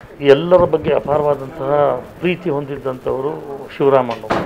ಎಲ್ಲರ ಬಗ್ಗೆ ಅಪಾರವಾದಂತಹ ಪ್ರೀತಿ ಹೊಂದಿದ್ದಂಥವರು ಶಿವರಾಮಣ್ಣವರು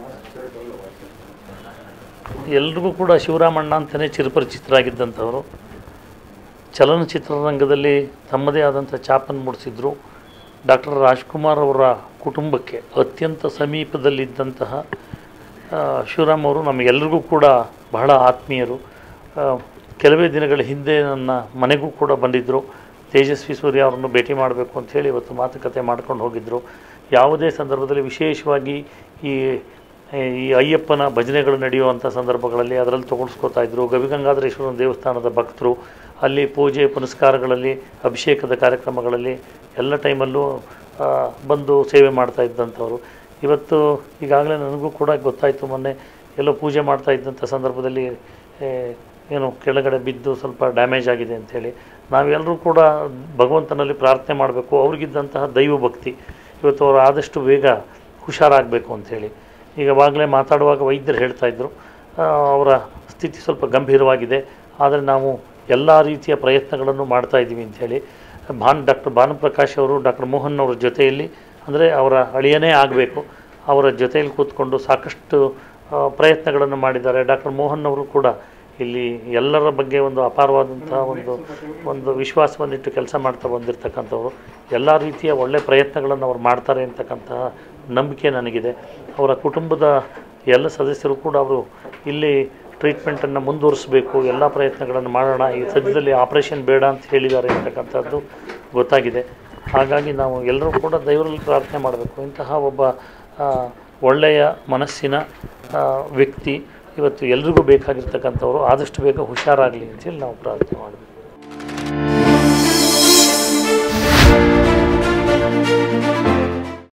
ಎಲ್ರಿಗೂ ಕೂಡ ಶಿವರಾಮಣ್ಣ ಅಂತಲೇ ಚಿರಪರಿಚಿತರಾಗಿದ್ದಂಥವರು ಚಲನಚಿತ್ರರಂಗದಲ್ಲಿ ತಮ್ಮದೇ ಆದಂಥ ಛಾಪನ್ನು ಮೂಡಿಸಿದ್ರು ಡಾಕ್ಟರ್ ರಾಜ್ಕುಮಾರ್ ಅವರ ಕುಟುಂಬಕ್ಕೆ ಅತ್ಯಂತ ಸಮೀಪದಲ್ಲಿದ್ದಂತಹ ಆ, ಶಿವರಾಮ್ ಅವರು ನಮಗೆಲ್ಲರಿಗೂ ಕೂಡ ಬಹಳ ಆತ್ಮೀಯರು ಆ, ಕೆಲವೇ ದಿನಗಳ ಹಿಂದೆ ನನ್ನ ಮನೆಗೂ ಕೂಡ ಬಂದಿದ್ದರು ತೇಜಸ್ವಿ ಸೂರ್ಯ ಅವರನ್ನು ಭೇಟಿ ಮಾಡಬೇಕು ಅಂಥೇಳಿ ಇವತ್ತು ಮಾತುಕತೆ ಮಾಡ್ಕೊಂಡು ಹೋಗಿದ್ದರು ಯಾವುದೇ ಸಂದರ್ಭದಲ್ಲಿ ವಿಶೇಷವಾಗಿ ಈ ಈ ಅಯ್ಯಪ್ಪನ ಭಜನೆಗಳು ನಡೆಯುವಂಥ ಸಂದರ್ಭಗಳಲ್ಲಿ ಅದರಲ್ಲಿ ತೊಗೊಳ್ಸ್ಕೊತಾ ಇದ್ದರು ಗವಿಗಂಗಾಧರೇಶ್ವರನ ದೇವಸ್ಥಾನದ ಭಕ್ತರು ಅಲ್ಲಿ ಪೂಜೆ ಪುನಸ್ಕಾರಗಳಲ್ಲಿ ಅಭಿಷೇಕದ ಕಾರ್ಯಕ್ರಮಗಳಲ್ಲಿ ಎಲ್ಲ ಟೈಮಲ್ಲೂ ಆ, ಬಂದು ಸೇವೆ ಮಾಡ್ತಾ ಇದ್ದಂಥವ್ರು ಇವತ್ತು ಈಗಾಗಲೇ ನನಗೂ ಕೂಡ ಗೊತ್ತಾಯಿತು ಮೊನ್ನೆ ಎಲ್ಲೋ ಪೂಜೆ ಮಾಡ್ತಾ ಇದ್ದಂಥ ಸಂದರ್ಭದಲ್ಲಿ ಏ, ಏನು ಕೆಳಗಡೆ ಬಿದ್ದು ಸ್ವಲ್ಪ ಡ್ಯಾಮೇಜ್ ಆಗಿದೆ ಅಂಥೇಳಿ ನಾವೆಲ್ಲರೂ ಕೂಡ ಭಗವಂತನಲ್ಲಿ ಪ್ರಾರ್ಥನೆ ಮಾಡಬೇಕು ಅವ್ರಿಗಿದ್ದಂತಹ ದೈವ ಭಕ್ತಿ ಇವತ್ತು ಅವರು ಆದಷ್ಟು ಬೇಗ ಹುಷಾರಾಗಬೇಕು ಅಂಥೇಳಿ ಈಗವಾಗಲೇ ಮಾತಾಡುವಾಗ ವೈದ್ಯರು ಹೇಳ್ತಾ ಇದ್ದರು ಆ, ಅವರ ಸ್ಥಿತಿ ಸ್ವಲ್ಪ ಗಂಭೀರವಾಗಿದೆ ಆದರೆ ನಾವು ಎಲ್ಲ ರೀತಿಯ ಪ್ರಯತ್ನಗಳನ್ನು ಮಾಡ್ತಾ ಇದ್ದೀವಿ ಅಂಥೇಳಿ ಭಾನ್ ಡಾಕ್ಟರ್ ಭಾನುಪ್ರಕಾಶ್ ಅವರು ಡಾಕ್ಟರ್ ಮೋಹನ್ ಅವರ ಜೊತೆಯಲ್ಲಿ ಅಂದರೆ ಅವರ ಅಳಿಯನೇ ಆಗಬೇಕು ಅವರ ಜೊತೆಯಲ್ಲಿ ಕೂತ್ಕೊಂಡು ಸಾಕಷ್ಟು ಆ, ಪ್ರಯತ್ನಗಳನ್ನು ಮಾಡಿದ್ದಾರೆ ಡಾಕ್ಟರ್ ಮೋಹನ್ ಅವರು ಕೂಡ ಇಲ್ಲಿ ಎಲ್ಲರ ಬಗ್ಗೆ ಒಂದು ಅಪಾರವಾದಂಥ ಒಂದು ಒಂದು ವಿಶ್ವಾಸವನ್ನಿಟ್ಟು ಕೆಲಸ ಮಾಡ್ತಾ ಬಂದಿರತಕ್ಕಂಥವ್ರು ಎಲ್ಲ ರೀತಿಯ ಒಳ್ಳೆ ಪ್ರಯತ್ನಗಳನ್ನು ಅವ್ರು ಮಾಡ್ತಾರೆ ಅಂತಕ್ಕಂತಹ ನಂಬಿಕೆ ನನಗಿದೆ ಅವರ ಕುಟುಂಬದ ಎಲ್ಲ ಸದಸ್ಯರು ಕೂಡ ಅವರು ಇಲ್ಲಿ ಟ್ರೀಟ್ಮೆಂಟನ್ನು ಮುಂದುವರಿಸಬೇಕು ಎಲ್ಲ ಪ್ರಯತ್ನಗಳನ್ನು ಮಾಡೋಣ ಈ ಸದ್ಯದಲ್ಲಿ ಆಪರೇಷನ್ ಬೇಡ ಅಂತ ಹೇಳಿದ್ದಾರೆ ಅಂತಕ್ಕಂಥದ್ದು ಗೊತ್ತಾಗಿದೆ ಹಾಗಾಗಿ ನಾವು ಎಲ್ಲರೂ ಕೂಡ ದೇವರಲ್ಲಿ ಪ್ರಾರ್ಥನೆ ಮಾಡಬೇಕು ಇಂತಹ ಒಬ್ಬ ಆ, ಒಳ್ಳೆಯ ಮನಸ್ಸಿನ ಆ, ವ್ಯಕ್ತಿ ಇವತ್ತು ಎಲ್ರಿಗೂ ಬೇಕಾಗಿರ್ತಕ್ಕಂಥವ್ರು ಆದಷ್ಟು ಬೇಗ ಹುಷಾರಾಗಲಿ ಅಂತೇಳಿ ನಾವು ಪ್ರಾರ್ಥನೆ ಮಾಡಬೇಕು